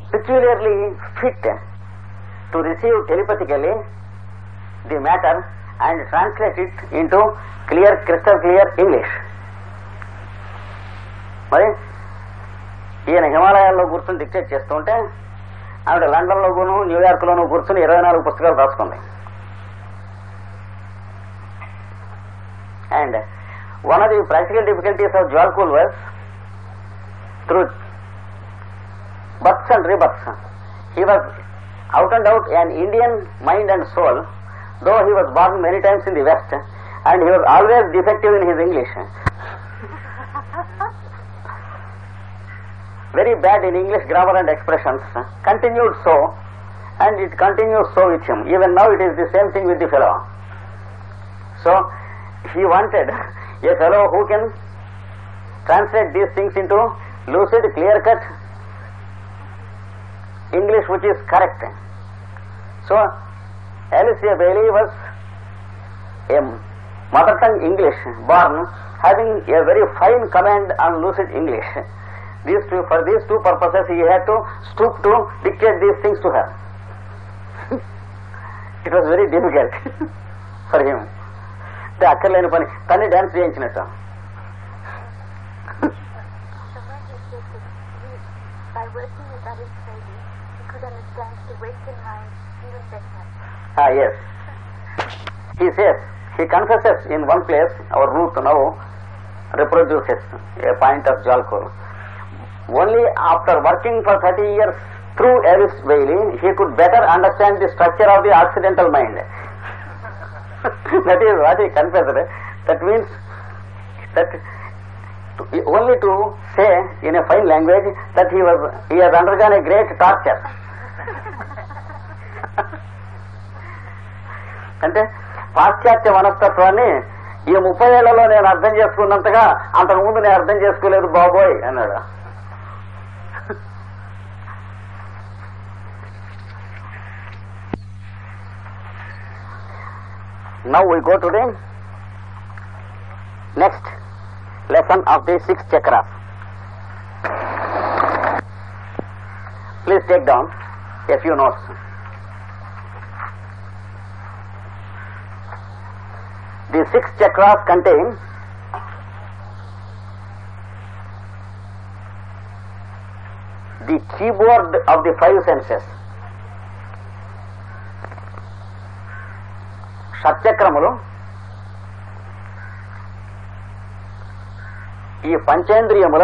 peculiarly fit to receive telepathically the matter and translate it into clear, crystal clear English. మరి ఈయన హిమాలయాల్లో కూర్చొని dictate చేస్తుంటే ఆవిడ లండన్లో కూను న్యూయార్క్లోనూ కూర్చొని ఇరవై నాలుగు పుస్తకాలు రాసుకుంది and one of the practical difficulties of Djwhal Khul was through births and rebirths. He was out and out an Indian mind and soul, though he was born many times in the West, and he was always defective in his English. Very bad in English grammar and expressions. Continued so, and it continues so with him. Even now it is the same thing with the fellow. So, he wanted a fellow who can translate these things into lucid, clear-cut English which is correct. So, Alicia Bailey was a mother tongue English born having a very fine command on lucid English. These two, for these two purposes he had to stoop to dictate these things to her. it was very difficult for him. అంటే అక్కర్లేని పని తన్ని dance చేయించినట్టు Someone has said that he, by working with Alice Bailey, he could understand the Western mind even better. Ah, yes. He says, he confesses in one place, our root now reproduces a point of Jalkor. Only after working for 30 years through Alice Bailey, he could better understand the structure of the Occidental mind. that is what he confessed. That means that to, only to say in a fine language that he was he has undergone a great torture. అంటే పాశ్చాత్య మనస్తత్వాన్ని ఈ ముప్పై ఏళ్లలో నేను అర్థం చేసుకున్నంతగా అంతకుముందు నేను అర్థం చేసుకోలేదు బాబోయ్ అన్నాడు Now we go to the next lesson of the six chakras. Please take down a few notes. The six chakras contain the keyboard of the five senses. షట్చక్రములు ఈ పంచేంద్రియముల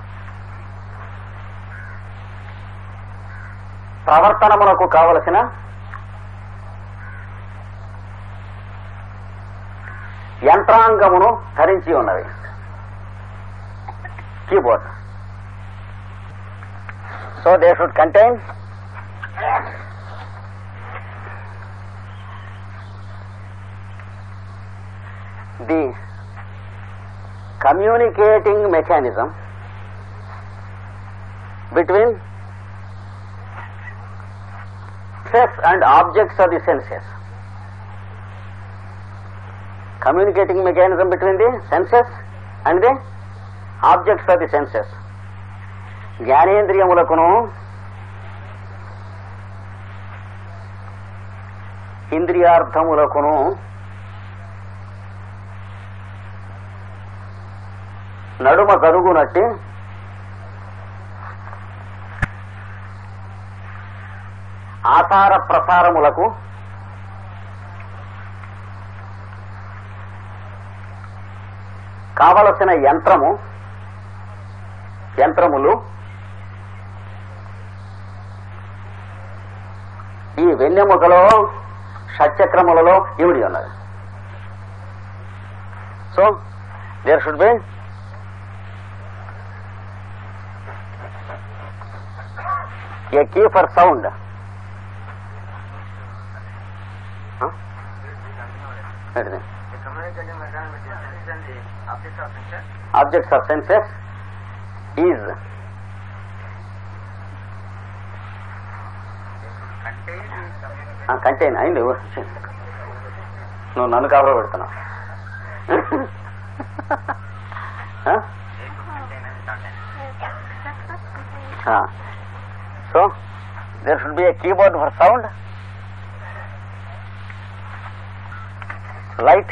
ప్రవర్తనమునకు కావలసిన యంత్రాంగమును ధరించి ఉన్నవి keyboard so they should contain the communicating mechanism between stress and objects of the senses. Communicating mechanism between the senses and the objects of the senses. జ్ఞానేంద్రియములకును ఇంద్రియార్థములకును నడుమ జరుగునట్టి ఆచార ప్రసారములకు కావలసిన యంత్రము యంత్రములు ఈ వెన్నెముకలో షట్చక్రములలో ఇమిడి ఉన్నది so there should be a key for sound. Huh? What is it? The communicating mechanism between senses and the objects of senses Objects of senses is contain the communication. Contain అయింది నువ్వు నన్ను కవర్ పెడుతున్నావు Huh? They could contain and contain. Ah. So, there should be a keyboard for sound, light,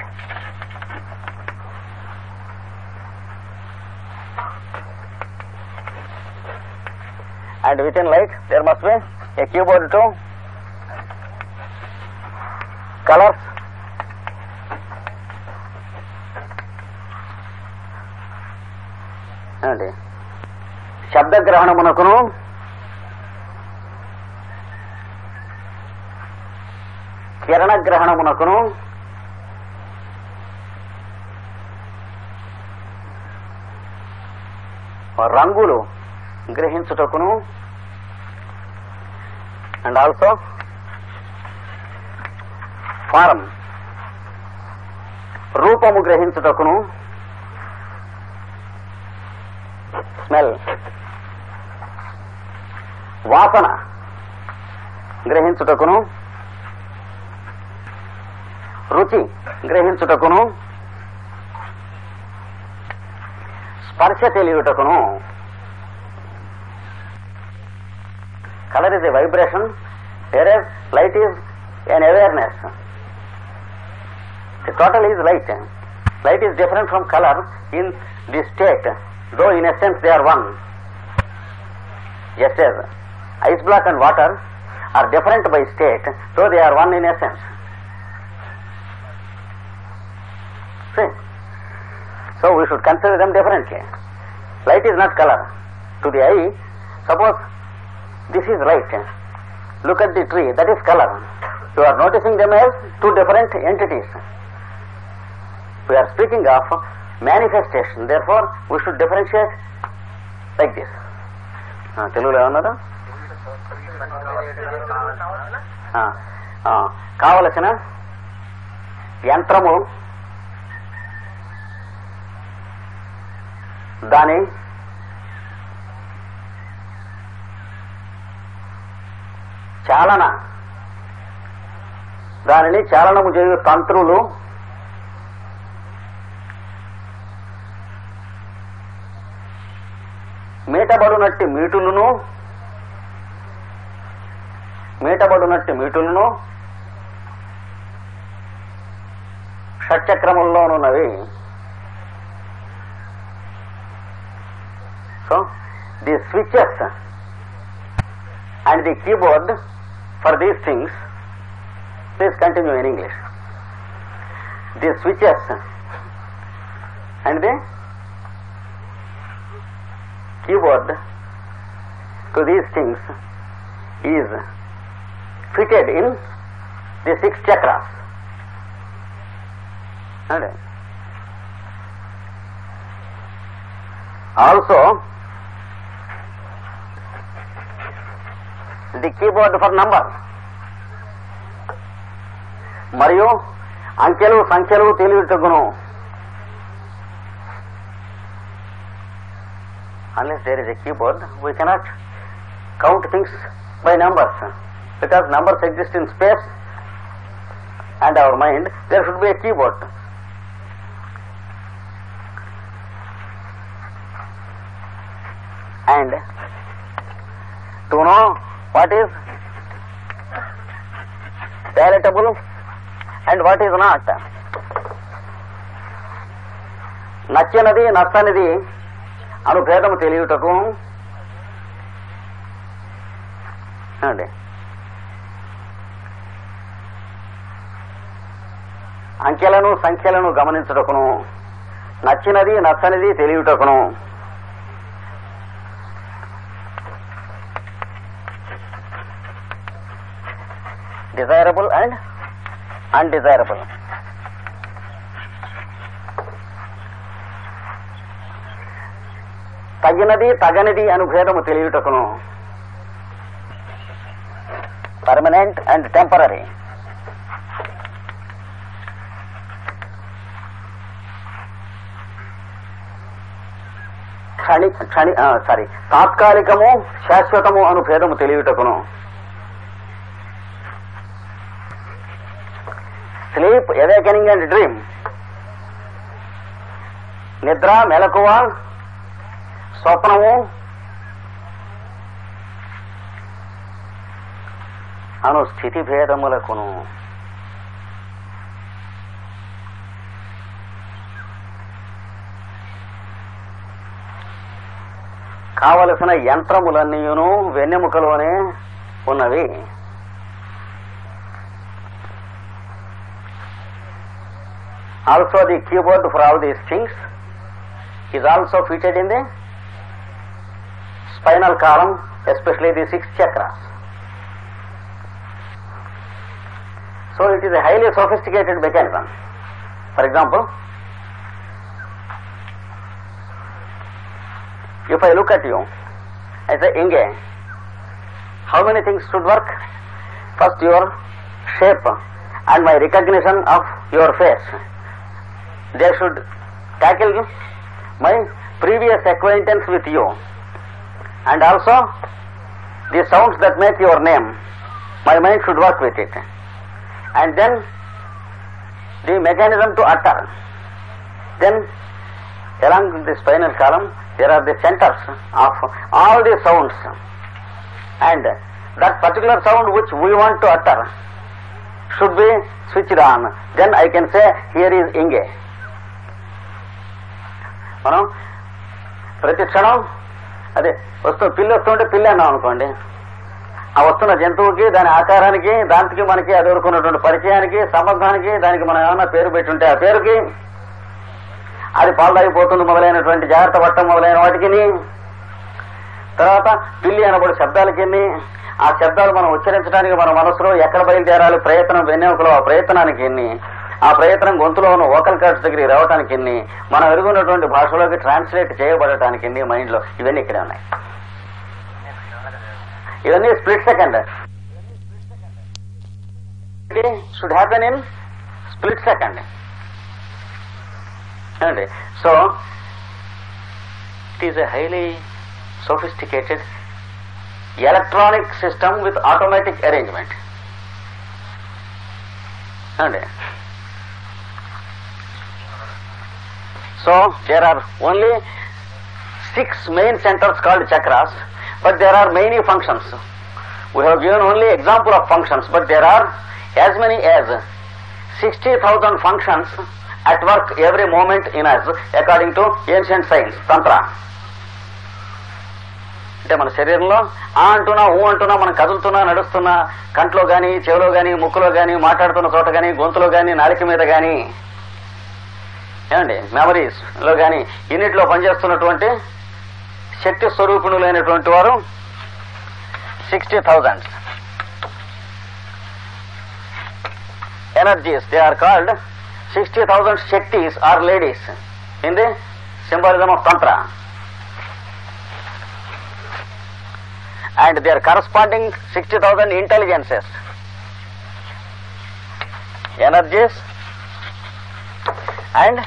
and within light there must be a keyboard too, colors, ఏమండి శబ్దగ్రహణమునకును కిరణగ్రహణమునకును రంగులు గ్రహించుటకును and also form రూపము గ్రహించుటకును smell వాసన గ్రహించుటకును రుచి గ్రహించుటకును స్పర్శ తెలియుటకును colour is a vibration వేరే light is an awareness the total is light light is different from colour in the state though in essence they are one. Just as ice block and water are different by state, though they are one in essence. See? So we should consider them differently. Light is not color. To the eye, suppose this is light. Look at the tree, that is color. You are noticing them as two different entities. We are speaking of manifestation. Therefore, we should differentiate like this. ఆ, తెలుగులో ఏమన్నారు ఆ, ఆ, కావలసిన యంత్రము దాని చాలన దానిని చాలనము చేయు తంత్రులు మీటబడునట్టి మీటులను మీటబడునట్టి మీటులను షట్చక్రముల్లోనున్నవి so the switches and the keyboard for these things please continue in English the switches and the keyboard to these things is fitted in the six chakras. Okay. Also, the keyboard for number. మరియు అంకెలు సంఖ్యలు తెలివిటగును unless there is a keyboard, we cannot count things by numbers. Because numbers exist in space and our mind, there should be a keyboard. And to know what is palatable and what is not. నచ్చినది నచ్చనిది అను భేదము తెలియటకు అండి అంకెలను సంఖ్యలను గమనించుటకును నచ్చినది నచ్చనిది తెలియటకును desirable and undesirable తగినది తగనిది అను భేదము తెలియటకును పర్మనెంట్ అండ్ టెంపరీ క్షణి క్షణి సారీ తాత్కాలికము శాశ్వతము అను భేదము తెలియటకును స్లీప్ ఎవేకనింగ్ అండ్ డ్రీమ్ నిద్ర మెలకువ స్వప్నము అను స్థితి భేదములకును కావలసిన యంత్రములన్నీయును వెన్నెముకలోనే ఉన్నవి also the keyboard for all these things is also fitted in the spinal column especially the six chakras so it is a highly sophisticated mechanism for example if I look at you, I say, Inge, how many things should work? First, your shape and my recognition of your face. They should tackle my previous acquaintance with you and also the sounds that make your name. My mind should work with it. And then the mechanism to utter. Then along with the spinal column there are the centers of all the sounds and that particular sound which we want to utter should be switched on then i can say here is inge మనం ప్రతి క్షణం అదే వస్తూ పిల్లి వస్తుంటే పిల్లి అన్నాం అనుకోండి ఆ వస్తున్న జంతువుకి దాని ఆకారానికి దానికి మనకి అది వరకున్నటువంటి పరిచయానికి సంబంధానికి దానికి మనం ఏమైనా పేరు పెట్టుంటే ఆ పేరుకి అది పాల్దాగిపోతుంది మొదలైనటువంటి జాగ్రత్త పట్టం మొదలైన వాటికి తర్వాత పిల్లి అనబడి శబ్దాలకి ఆ శబ్దాలు మనం ఉచ్చరించడానికి మన మనసులో ఎక్కడ బయలుదేరాలి ప్రయత్నం వెన్నెముకలో ఆ ప్రయత్నానికి ఎన్ని ఆ ప్రయత్నం గొంతులో ఉన్న ఓకల్ కార్డ్స్ దగ్గరికి రావడానికి ఎన్ని మనం ఎరుగున్నటువంటి భాషలోకి ట్రాన్స్లేట్ చేయబడటానికి ఎన్ని మైండ్ లో ఇవన్నీ ఇక్కడే ఉన్నాయి ఇవన్నీ split second should happen in split second అండి so it is a highly sophisticated electronic system with automatic arrangement అండి so there are only six main centres called chakras but there are many functions we have given only example of functions but there are as many as sixty thousand functions at work every moment in us according to ancient science, tantra. అంటే మన శరీరంలో ఆ అంటున్నా ఊ అంటున్నా మనం కదులుతున్నా నడుస్తున్నా కంట్లో గాని చెవిలో గాని ముక్కులో గాని మాట్లాడుతున్న చోట గాని గొంతులో గాని నాలిక మీద గాని ఏమండి మెమరీస్ లో గాని ఇన్నిట్లో పనిచేస్తున్నటువంటి శక్తి స్వరూపిణులైనటువంటి వారు sixty thousand energies they are called 60,000 Shaktis are ladies in the symbolism of Tantra. And their corresponding 60,000 intelligences, energies, and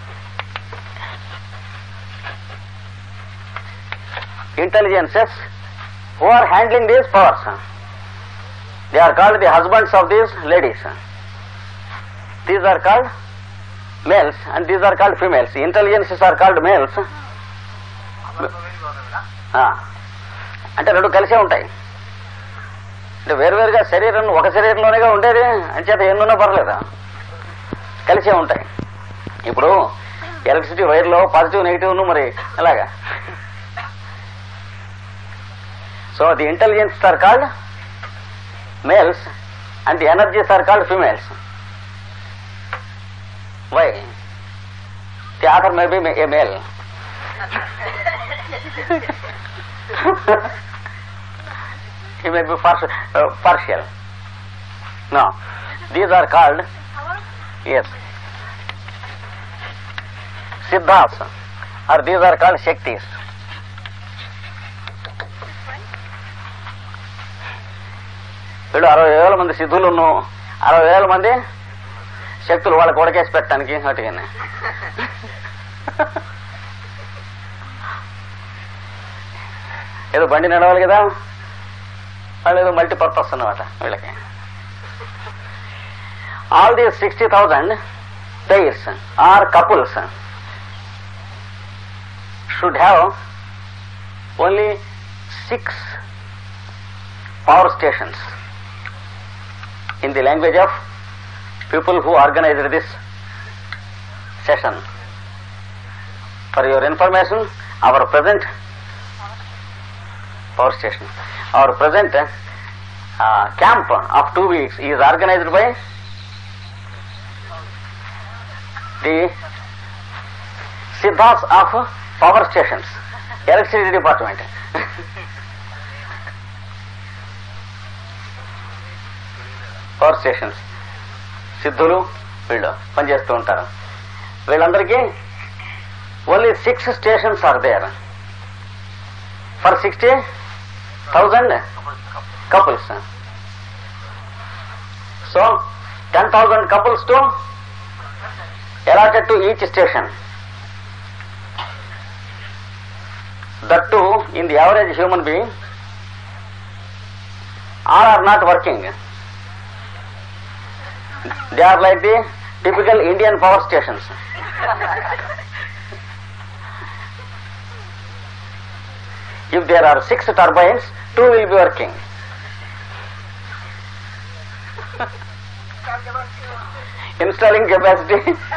intelligences who are handling these powers. They are called the husbands of these ladies. These are called males and these are called females. Intelligences are called males. ఆ, అంటే రెండు కలిసే ఉంటాయి అంటే వేరువేరుగా శరీరం ఒక శరీరంలోనేగా ఉండేది అంచేత ఎన్నున్నా పర్లేదు కలిసే ఉంటాయి ఇప్పుడు ఎలక్ట్రిసిటీ వైర్లో పాజిటివ్ నెగిటివ్ మరి అలాగా so the intelligence are called males and the energies are called females Why? The author may be a male. he may be partial. Uh, partial. No. These are called, yes, Siddhas, or these are called Shaktis. వీళ్ళు అరవై వేల మంది సిద్ధులను అరవై వేల మంది శక్తులు వాళ్ళకి ఉడకేసి పెట్టడానికి వాటికనే ఏదో బండి నడవాలి కదా వాళ్ళు ఏదో మల్టీపర్పస్ అన్నమాట వీళ్ళకి all these sixty thousand pairs or couples should have only six power stations in the language of people who organized this session. For your information, our present power station, our present uh, camp of two weeks is organized by the Siddhas of power stations, electricity department. Power stations సిద్ధులు వీళ్ళు పనిచేస్తూ ఉంటారు వీళ్ళందరికీ only six stations are there for sixty thousand couples so ten thousand couples to allotted to each station. That too, in the average human being, all are not working. They are like the typical Indian power stations. if there are six turbines, two will be working. installing capacity.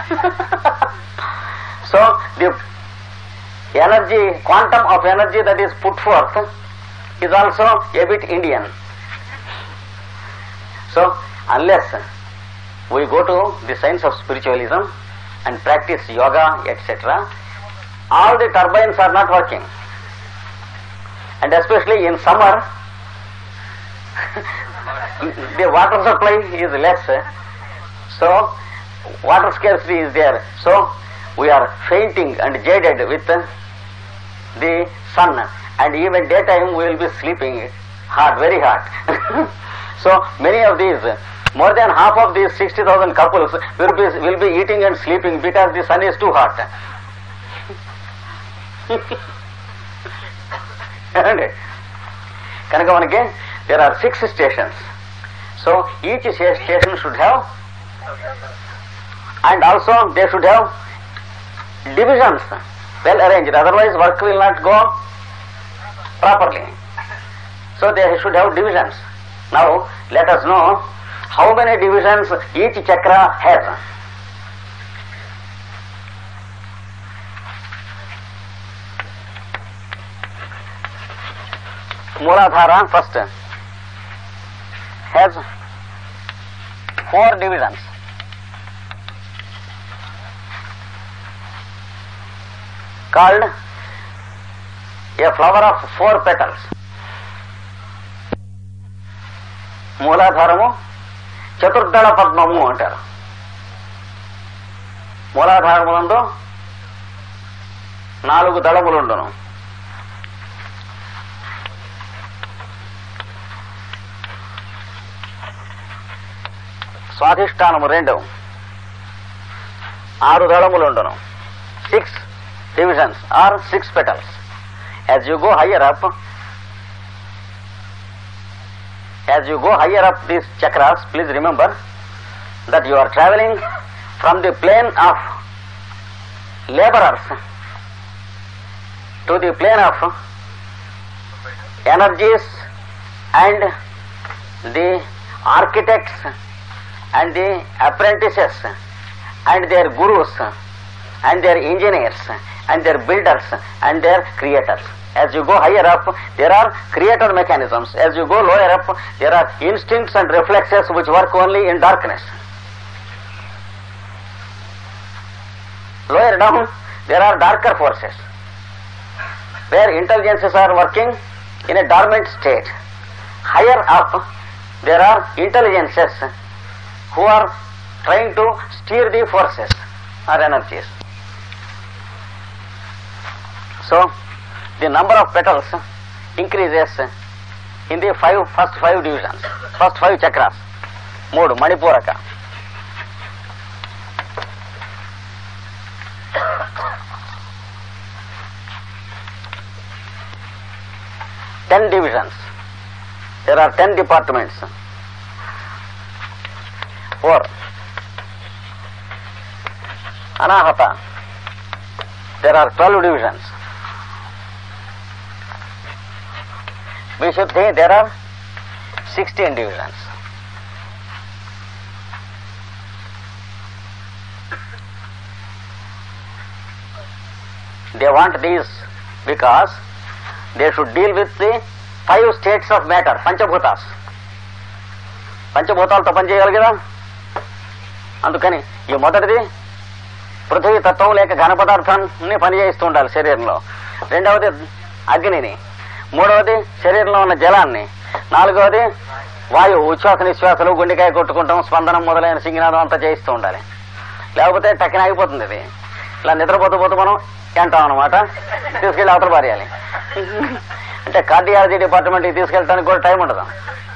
so the energy, quantum of energy that is put forth is also a bit Indian. So unless we go to the science of spiritualism and practice yoga, etc., all the turbines are not working. And especially in summer, the water supply is less. So, water scarcity is there. So, we are fainting and jaded with the sun. And even daytime we will be sleeping hard, very hard. so, many of these, more than half of these 60,000 couples will be, will be eating and sleeping because the sun is too hot. ఏమండి? కనుక మనకి there are six stations so each station should have and also they should have divisions well arranged otherwise work will not go properly so they should have divisions now let us know how many divisions each chakra has Mooladhara first has four divisions called a flower of four petals. మూలాధారము చతుర్దళ పద్మము అంటారు మూలాధారములందు నాలుగు దళములుండును స్వాధిష్టానము రెండు ఆరు దళములుండును six divisions or six petals. As you go higher up, as you go higher up these chakras, please remember that you are traveling from the plane of laborers to the plane of energies and the architects and the apprentices and their gurus and their engineers and their builders and their creators. As you go higher up, there are creator mechanisms. As you go lower up, there are instincts and reflexes which work only in darkness. Lower down, there are darker forces where intelligences are working in a dormant state. Higher up, there are intelligences who are trying to steer the forces or energies. So, the number of petals increases in the five first five divisions, first five chakras. మూడు మణిపూరక ten divisions. There are ten departments. Four. Anahata. There are twelve divisions. Vishuddhi, there are sixteen divisions. They want these because they should deal with the five states of matter panchabhutas పంచభూతాలతో పనిచేయగలిగదా అందుకని ఈ మొదటిది పృథ్వీ తత్వం లేక ఘన పదార్థాన్ని పనిచేయిస్తూ ఉండాలి శరీరంలో రెండవది అగ్నిని మూడవది శరీరంలో ఉన్న జలాన్ని నాలుగవది వాయువు ఉచ్ఛ్వాస నిశ్వాసలు గుండెకాయ కొట్టుకుంటాం స్పందనం మొదలైన సింగినాదం అంతా చేయిస్తూ ఉండాలి లేకపోతే టక్కిన ఆగిపోతుంది ఇది ఇలా నిద్రపోతూ పోతూ మనం అంటాం అనమాట తీసుకెళ్లి అవతల పారేయాలి అంటే కార్డియాలజీ డిపార్ట్మెంట్కి తీసుకెళ్ళడానికి కూడా టైం ఉండదు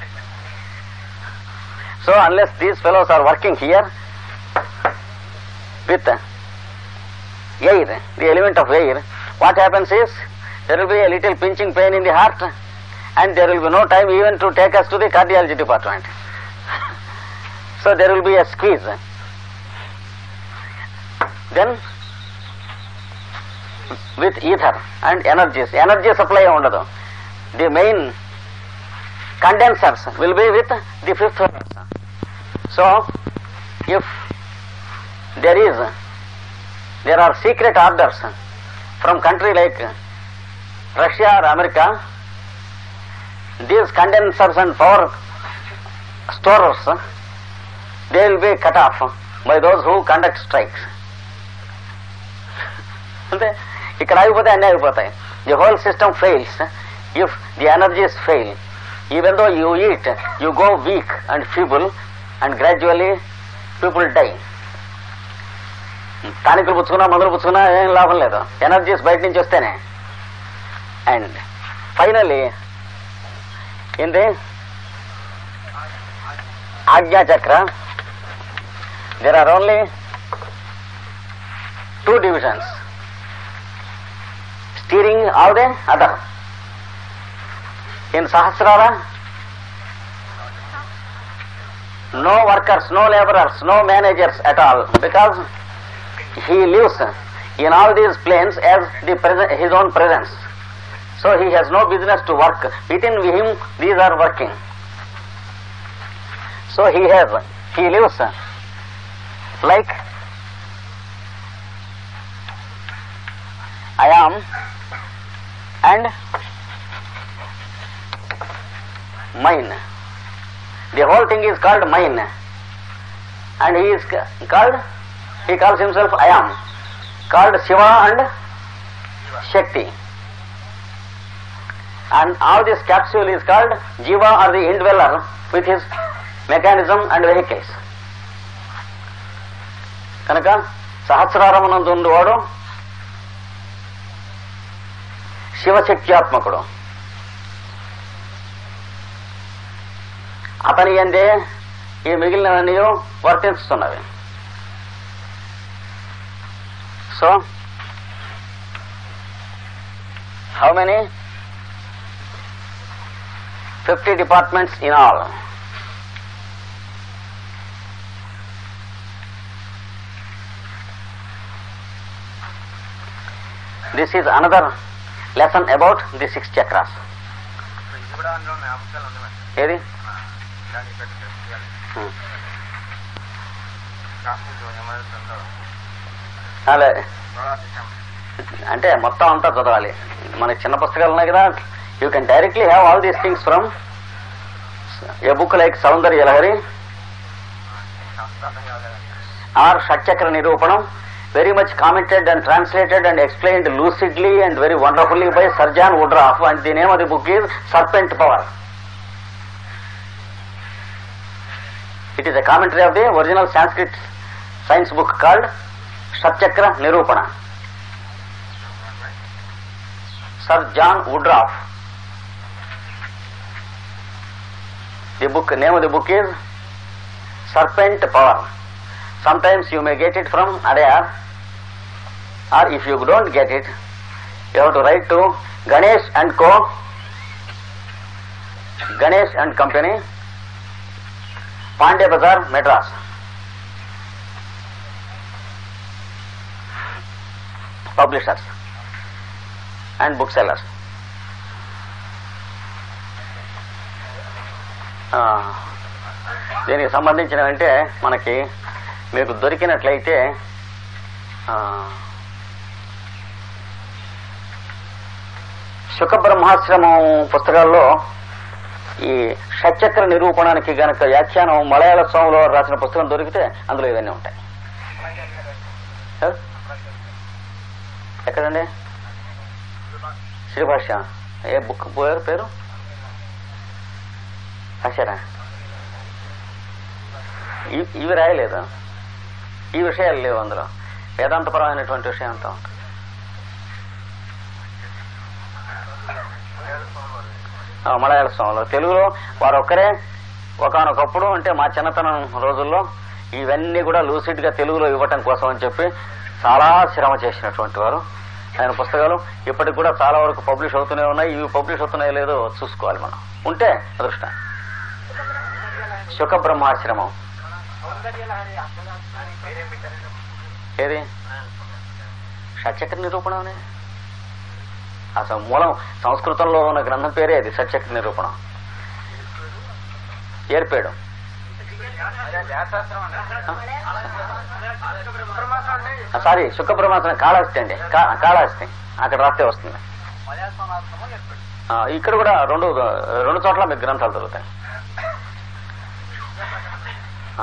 so unless these fellows are working here with air, the element of air, what happens is there will be a little pinching pain in the heart and there will be no time even to take us to the cardiology department. so there will be a squeeze. Then with ether and energies, energy supply ఉండదు the main condensers will be with the fifth phase. So if there is there are secret orders from country like Russia or America these condensers and power storers they will be cut off by those who conduct strikes అంటే ఇక్కడ ఆగిపోతే అన్నీ ఆగిపోతాయి the whole system fails if the energies fail even though you eat you go weak and feeble and gradually people die టానికులు పుచ్చుకున్నా మందులు పుచ్చుకున్నా ఏం లాభం లేదు ఎనర్జీస్ బయట నుంచి వస్తేనే అండ్ ఫైనల్లీ ఏంటి Ajna chakra there are only two divisions steering of the other in Sahasrara no workers, no laborers, no managers at all because he lives in all these planes as the present, his own presence. So he has no business to work. Within him these are working. So he has, he lives like I am and mine. The whole thing is called mine. And he is ca- called, he calls himself I am, called Shiva and Shakti. And all this capsule is called Jiva or the indweller with his mechanism and vehicles. కనుక సహస్రారమునందు ఉండేవాడు శివశక్త్యాత్మకుడు అతని ఎందే ఈ మిగిలినవన్నీ వర్తిస్తున్నవి so how many fifty departments in all this is another lesson about the six chakras ఇది కూడా అందులో ఉన్నాయి అంశాలు ఉంది మేడం ఏది దాన్ని పెట్టి చేయాలి Hmm. కాస్మిక్ ఎమర్జెన్సీ అంటారు అలా సోలార్ సిస్టమ్ అంటే మొత్తం అంతా చదవాలి మనకి చిన్న పుస్తకాలు ఉన్నాయి కదా you can directly have all these things from a book like Soundarya Lahari శాస్త్రార్థం కాలేదండి or Shatchakra Nirupanam very much commented and translated and explained lucidly and very wonderfully by Sir John Woodroffe and the name of the book is Serpent Power it is a commentary of the original Sanskrit science book called Shatchakra Nirupana Sir John Woodruff. The book name of the book is Serpent Power. Sometimes you may get it from Adyar, or if you don't get it, you have to write to Ganesh and Co. Ganesh and Company, Pandey Bazar, Madras. Publishers. And book sellers దీనికి సంబంధించినవంటే మనకి మీకు దొరికినట్లయితే ఆ, శుకబ్రహ్మాశ్రమం పుస్తకాల్లో ఈ షట్చక్ర నిరూపణానికి గనక వ్యాఖ్యానం మలయాళ స్వామిలో రాసిన పుస్తకం దొరికితే అందులో ఇవన్నీ ఉంటాయి ఏ? ఎక్కడండి శ్రీభాష్య ఏ బుక్ పోయారు పేరు రాశారా ఇ- ఇవి రాయలేదు ఈ విషయాలు లేవు అందులో వేదాంతపరమైనటువంటి విషయం అంతా ఉంటుంది ఆ, మలయాళ స్వామిలో తెలుగులో వారు ఒక్కరే ఒకనొకప్పుడు అంటే మా చిన్నతనం రోజుల్లో ఇవన్నీ కూడా లూసిడ్ గా తెలుగులో ఇవ్వటం కోసం అని చెప్పి చాలా శ్రమ చేసినటువంటి వారు ఆయన పుస్తకాలు ఇప్పటికి కూడా చాలా వరకు పబ్లిష్ అవుతూనే ఉన్నాయి ఇవి పబ్లిష్ అవుతున్నాయో లేదో చూసుకోవాలి మనం ఉంటే అదృష్టం శుక బ్రహ్మాశ్రమం ఏది షట్చక్ర నిరూపణ అనే అసలు మూలం సంస్కృతంలో ఉన్న గ్రంథం పేరే అది సత్యక్ర నిరూపణం ఏర్పేయడం సారీ శుక్రబ్రహ్మాసనం కాళహస్తి అండి కా- కాళహస్తి అక్కడ రాస్తే వస్తుంది ఆ, ఇక్కడ కూడా రెండు రెండు చోట్ల మీకు గ్రంథాలు దొరుకుతాయి ఆ?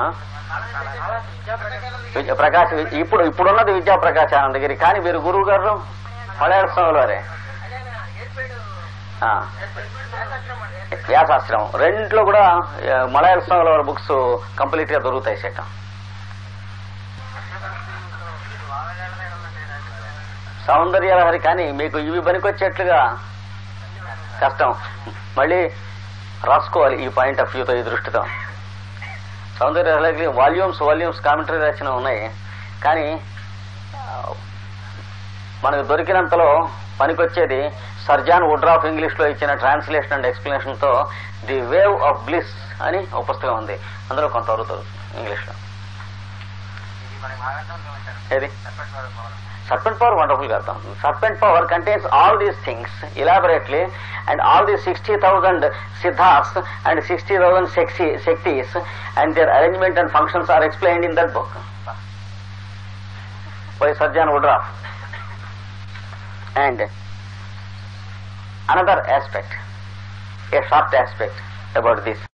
విద్య ప్రకాశ్ వి- ఇప్పుడు ఇప్పుడున్నది విద్యా ప్రకాశానందగిరి కానీ వీరు గురువు గారు మలయాళ స్వాములు వారే ఆ. వ్యాసాశ్రమం రెంట్లో కూడా ఆ, మలయాళ స్వాముల వారి బుక్స్ కంప్లీట్ గా దొరుకుతాయి సెట్ సౌందర్యలహరి కానీ మీకు ఇవి పనికొచ్చేట్లుగా కష్టం మళ్ళీ రాసుకోవాలి ఈ పాయింట్ ఆఫ్ వ్యూతో ఈ దృష్టితో సౌందర్యలహరి వాల్యూమ్స్ వాల్యూమ్స్ కామెంటరీ రచన ఉన్నాయి కానీ ఆ, మనకు దొరికినంతలో పనికొచ్చేది సర్జాన్ వుడ్రాఫ్ ఇంగ్లీష్ లో ఇచ్చిన ట్రాన్స్లేషన్ అండ్ ఎక్స్ప్లెనేషన్ తో ది వేవ్ ఆఫ్ బ్లిస్ అని ఒక పుస్తకం ఉంది అందులో కొంతవరకు దొరుకుతుంది ఇంగ్లీష్ లో ఏది సర్పెంట్ పవర్ వండర్ఫుల్ గా అర్థం Serpent Power contains all these things elaborately and all the sixty thousand siddhas and sixty thousand sexy Shaktis and their arrangement and functions are explained in that book by Sir John Woodroffe and another aspect, a short aspect about this.